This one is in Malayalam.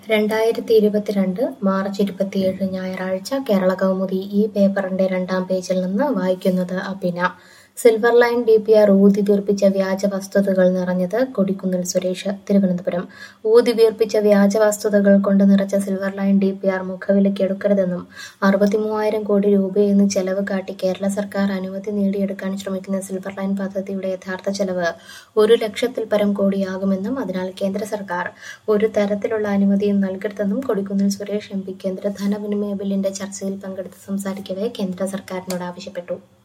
രണ്ടായിരത്തി ഇരുപത്തിരണ്ട് മാർച്ച് ഇരുപത്തിയേഴ് ഞായറാഴ്ച കേരള കൗമുദി ഈ പേപ്പറിന്റെ രണ്ടാം പേജിൽ നിന്ന് വായിക്കുന്നത് അഭിന silver line D P R ഊതി വീർപ്പിച്ച വ്യാജ വസ്തുതകൾ നിറഞ്ഞത് കൊടിക്കുന്നിൽ സുരേഷ് തിരുവനന്തപുരം ഊതി വീർപ്പിച്ച വ്യാജ വസ്തുതകൾ കൊണ്ട് നിറച്ച silver line D P R മുഖവിലയ്ക്ക് എടുക്കരുതെന്നും അറുപത്തിമൂവായിരം കോടി രൂപയെന്ന് ചെലവ് കാട്ടി കേരള സർക്കാർ അനുമതി നേടിയെടുക്കാൻ ശ്രമിക്കുന്ന സിൽവർ ലൈൻ പദ്ധതിയുടെ യഥാർത്ഥ ചെലവ് ഒരു ലക്ഷത്തിൽ പരം കോടിയാകുമെന്നും അതിനാൽ കേന്ദ്ര സർക്കാർ ഒരു തരത്തിലുള്ള അനുമതിയും നൽകരുതെന്നും കൊടിക്കുന്നിൽ സുരേഷ് എം പി കേന്ദ്ര ധനവിനിമയ ബില്ലിന്റെ ചർച്ചയിൽ പങ്കെടുത്ത് സംസാരിക്കവെ കേന്ദ്ര സർക്കാരിനോട് ആവശ്യപ്പെട്ടു